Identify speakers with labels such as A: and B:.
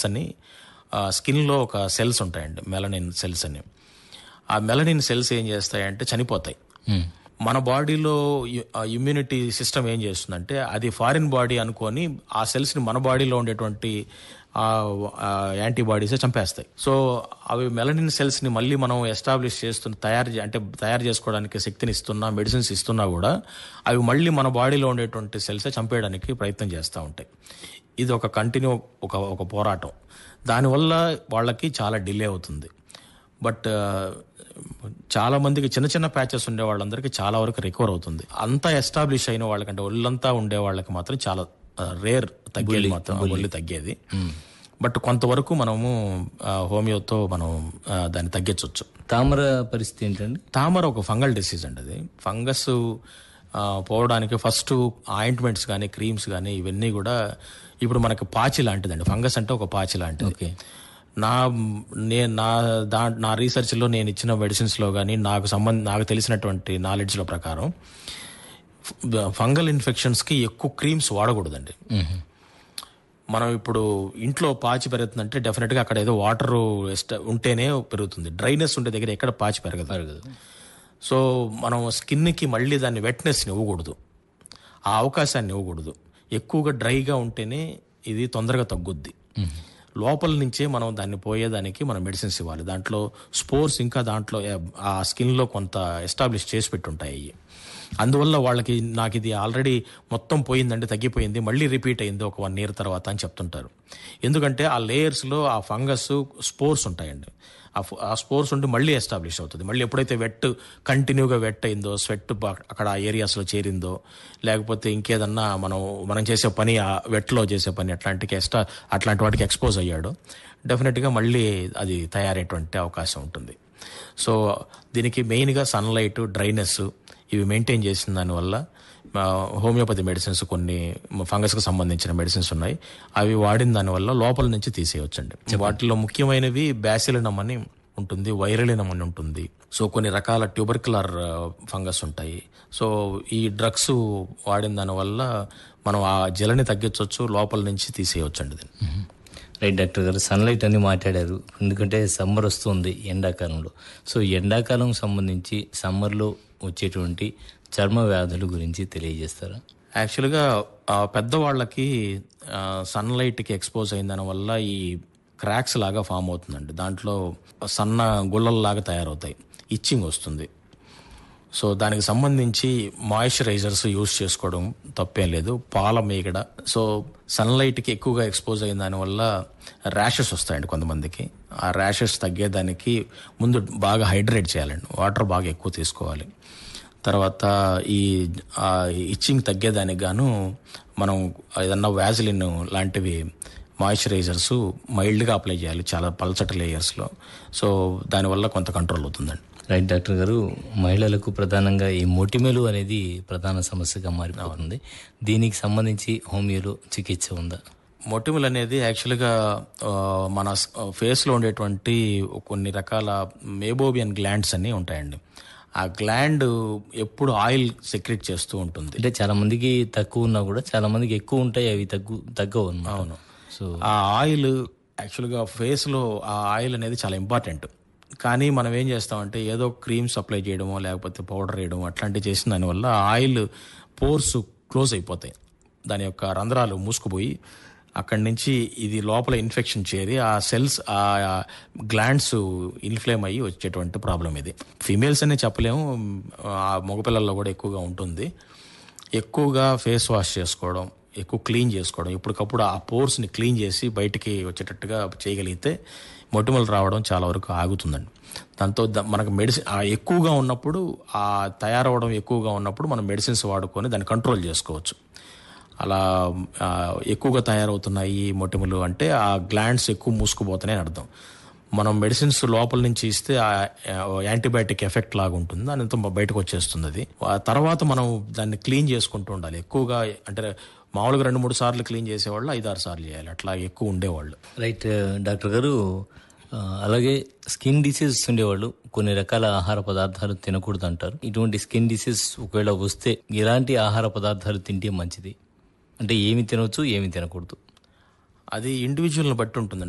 A: అని స్కిన్లో ఒక సెల్స్ ఉంటాయండి మెలనిన్ సెల్స్ అని ఆ మెలనిన్ సెల్స్ ఏం చేస్తాయంటే చనిపోతాయి మన బాడీలో ఇమ్యూనిటీ సిస్టమ్ ఏం చేస్తుందంటే అది ఫారిన్ బాడీ అనుకొని ఆ సెల్స్ని మన బాడీలో ఉండేటువంటి యాంటీబాడీసే చంపేస్తాయి సో అవి మెలనిన్ సెల్స్ని మళ్ళీ మనం ఎస్టాబ్లిష్ చేస్తున్న తయారు చే- అంటే తయారు చేసుకోవడానికి శక్తిని ఇస్తున్నా మెడిసిన్స్ ఇస్తున్నా కూడా అవి మళ్ళీ మన బాడీలో ఉండేటువంటి సెల్సే చంపేయడానికి ప్రయత్నం చేస్తూ ఉంటాయి ఇది ఒక కంటిన్యూ ఒక ఒక పోరాటం దానివల్ల వాళ్ళకి చాలా డిలే అవుతుంది బట్ చాలా మందికి చిన్న చిన్న ప్యాచెస్ ఉండే వాళ్ళందరికీ చాలా వరకు రికవర్ అవుతుంది అంతా ఎస్టాబ్లిష్ అయిన వాళ్ళకంటే ఒళ్ళంతా ఉండే వాళ్ళకి మాత్రం చాలా రేర్ తగ్గేది మాత్రం ఒళ్ళు తగ్గేది బట్ కొంతవరకు మనము ఆ, హోమియోతో మనం ఆ, దాన్ని తగ్గించవచ్చు
B: తామర పరిస్థితి ఏంటండి
A: తామర ఒక ఫంగల్ డిసీజ్ అండి అది ఫంగస్ ఆ, పోవడానికి ఫస్ట్ ఆయింట్మెంట్స్ కానీ క్రీమ్స్ కానీ ఇవన్నీ కూడా ఇప్పుడు మనకి పాచి లాంటిదండి ఫంగస్ అంటే ఒక పాచి లాంటిది
B: ఓకే
A: నా నేను నా దా నా రీసెర్చ్లో నేను ఇచ్చిన మెడిసిన్స్లో కానీ నాకు సంబంధ నాకు తెలిసినటువంటి నాలెడ్జ్లో ప్రకారం ఫంగల్ ఇన్ఫెక్షన్స్కి ఎక్కువ క్రీమ్స్ వాడకూడదండి మనం ఇప్పుడు ఇంట్లో పాచి పెరుగుతుందంటే డెఫినెట్గా అక్కడ ఏదో వాటర్ ఉంటేనే పెరుగుతుంది డ్రైనెస్ ఉండే దగ్గర ఎక్కడ పాచి పెరగదు పెరగదు సో మనం స్కిన్కి మళ్ళీ దాన్ని వెట్నెస్ని ఇవ్వకూడదు ఆ అవకాశాన్ని ఇవ్వకూడదు ఎక్కువగా డ్రైగా ఉంటేనే ఇది తొందరగా తగ్గుద్ది లోపల నుంచే మనం దాన్ని పోయేదానికి మనం మెడిసిన్స్ ఇవ్వాలి దాంట్లో స్పోర్స్ ఇంకా దాంట్లో ఆ స్కిన్లో కొంత ఎస్టాబ్లిష్ చేసి పెట్టుంటాయి అవి అందువల్ల వాళ్ళకి నాకు ఇది ఆల్రెడీ మొత్తం పోయిందండి తగ్గిపోయింది మళ్ళీ రిపీట్ అయింది ఒక వన్ ఇయర్ తర్వాత అని చెప్తుంటారు ఎందుకంటే ఆ లేయర్స్లో ఆ ఫంగస్ స్పోర్స్ ఉంటాయండి ఆ ఫ- ఆ స్పోర్స్ ఉండి మళ్ళీ ఎస్టాబ్లిష్ అవుతుంది మళ్ళీ ఎప్పుడైతే వెట్ కంటిన్యూగా వెట్ అయిందో స్వెట్ అక్కడ ఆ ఏరియాస్లో చేరిందో లేకపోతే ఇంకేదన్నా మనం మనం చేసే పని ఆ వెట్లో చేసే పని అట్లాంటికి ఎక్స్ట్రా అట్లాంటి వాటికి ఎక్స్పోజ్ అయ్యాడు డెఫినెట్గా మళ్ళీ అది తయారయ్యేటువంటి అవకాశం ఉంటుంది సో దీనికి మెయిన్గా సన్లైట్ డ్రైనెస్ ఇవి మెయింటైన్ చేసిన దానివల్ల ఆ, హోమియోపతి మెడిసిన్స్ కొన్ని ఫంగస్కి సంబంధించిన మెడిసిన్స్ ఉన్నాయి అవి వాడిన దానివల్ల లోపల నుంచి తీసేయొచ్చండి వాటిలో ముఖ్యమైనవి బ్యాసిలినమ్ అని ఉంటుంది వైరలినమ్ అని ఉంటుంది సో కొన్ని రకాల ట్యూబర్కులర్ ఫంగస్ ఉంటాయి సో ఈ డ్రగ్స్ వాడిన దానివల్ల మనం ఆ జలని తగ్గించవచ్చు లోపల నుంచి తీసేయొచ్చండి దీన్ని
B: రైట్ డాక్టర్ గారు సన్లైట్ అని మాట్లాడారు ఎందుకంటే సమ్మర్ వస్తుంది ఎండాకాలంలో సో ఎండాకాలం సంబంధించి సమ్మర్లో వచ్చేటువంటి చర్మ వ్యాధుల గురించి తెలియజేస్తారా
A: యాక్చువల్గా ఆ, పెద్దవాళ్ళకి సన్లైట్కి ఎక్స్పోజ్ అయిన దానివల్ల ఈ క్రాక్స్ లాగా ఫామ్ అవుతుందండి దాంట్లో సన్న గుళ్ళల్లాగా తయారవుతాయి ఇచ్చింగ్ వస్తుంది సో దానికి సంబంధించి మాయిశ్చరైజర్స్ యూస్ చేసుకోవడం తప్పేం లేదు పాల మేగడ సో సన్లైట్కి ఎక్కువగా ఎక్స్పోజ్ అయిన దానివల్ల ర్యాషెస్ వస్తాయండి కొంతమందికి ఆ ర్యాషెస్ తగ్గేదానికి ముందు బాగా హైడ్రేట్ చేయాలండి వాటర్ బాగా ఎక్కువ తీసుకోవాలి తర్వాత ఈ ఇచ్చింగ్ తగ్గేదానికి గాను మనం ఏదన్నా వ్యాజిలిన్ లాంటివి మాయిశ్చరైజర్స్ మైల్డ్గా అప్లై చేయాలి చాలా పల్చటి లేయర్స్లో సో దానివల్ల కొంత కంట్రోల్ అవుతుందండి
B: రైట్ డాక్టర్ గారు మహిళలకు ప్రధానంగా ఈ మొటిమలు అనేది ప్రధాన సమస్యగా మారిపోతుంది దీనికి సంబంధించి హోమియోలో చికిత్స ఉందా
A: మొటిమలు అనేది యాక్చువల్గా ఆ, మన స్- ఫేస్లో ఉండేటువంటి కొన్ని రకాల మేబోబియన్ గ్లాండ్స్ అన్నీ ఉంటాయండి ఆ గ్లాండ్ ఎప్పుడు ఆయిల్ సెక్రెట్ చేస్తూ ఉంటుంది
B: అంటే చాలా మందికి తక్కువ ఉన్నా కూడా చాలా మందికి ఎక్కువ ఉంటాయి అవి తగ్గు తగ్గవు అన్నమాట
A: అవును
B: సో
A: ఆ ఆయిల్ యాక్చువల్గా ఫేస్లో ఆ ఆయిల్ అనేది చాలా ఇంపార్టెంట్ కానీ మనం ఏం చేస్తామంటే ఏదో క్రీమ్స్ అప్లై చేయడమో లేకపోతే పౌడర్ వేయడమో అట్లాంటివి చేసిన దానివల్ల ఆ ఆయిల్ పోర్స్ క్లోజ్ అయిపోతాయి దాని యొక్క రంధ్రాలు మూసుకుపోయి అక్కడి నుంచి ఇది లోపల ఇన్ఫెక్షన్ చేరి ఆ సెల్స్ ఆ గ్లాండ్స్ ఇన్ఫ్లేమ్ అయ్యి వచ్చేటువంటి ప్రాబ్లం ఇది ఫీమేల్స్ అనే చెప్పలేము ఆ మగపిల్లల్లో కూడా ఎక్కువగా ఉంటుంది ఎక్కువగా ఫేస్ వాష్ చేసుకోవడం ఎక్కువ క్లీన్ చేసుకోవడం ఇప్పటికప్పుడు ఆ పోర్స్ని క్లీన్ చేసి బయటికి వచ్చేటట్టుగా చేయగలిగితే మొటిమలు రావడం చాలా వరకు ఆగుతుందండి దాంతో ద- మనకు మెడిసిన్ ఎక్కువగా ఉన్నప్పుడు ఆ తయారవడం ఎక్కువగా ఉన్నప్పుడు మనం మెడిసిన్స్ వాడుకొని దాన్ని కంట్రోల్ చేసుకోవచ్చు అలా ఆ, ఎక్కువగా తయారవుతున్నాయి ఈ మొటిమలు అంటే ఆ గ్లాండ్స్ ఎక్కువ మూసుకుపోతున్నాయి అని అర్థం మనం మెడిసిన్స్ లోపల నుంచి ఇస్తే ఆ యాంటీబయాటిక్ ఎఫెక్ట్ లాగా ఉంటుంది దాని అంతా బయటకు వచ్చేస్తుంది అది ఆ తర్వాత మనం దాన్ని క్లీన్ చేసుకుంటూ ఉండాలి ఎక్కువగా అంటే మామూలుగా రెండు మూడు సార్లు క్లీన్ చేసేవాళ్ళు ఐదు ఆరు సార్లు చేయాలి అట్లా ఎక్కువ ఉండేవాళ్ళు
B: రైట్ డాక్టర్ గారు ఆ, అలాగే స్కిన్ డిసీజెస్ ఉండేవాళ్ళు కొన్ని రకాల ఆహార పదార్థాలు తినకూడదు అంటారు ఇటువంటి స్కిన్ డిసీజ్ ఒకవేళ వస్తే ఎలాంటి ఆహార పదార్థాలు తింటే మంచిది అంటే ఏమి తినవచ్చు ఏమి తినకూడదు
A: అది ఇండివిజువల్ని బట్టి ఉంటుందండి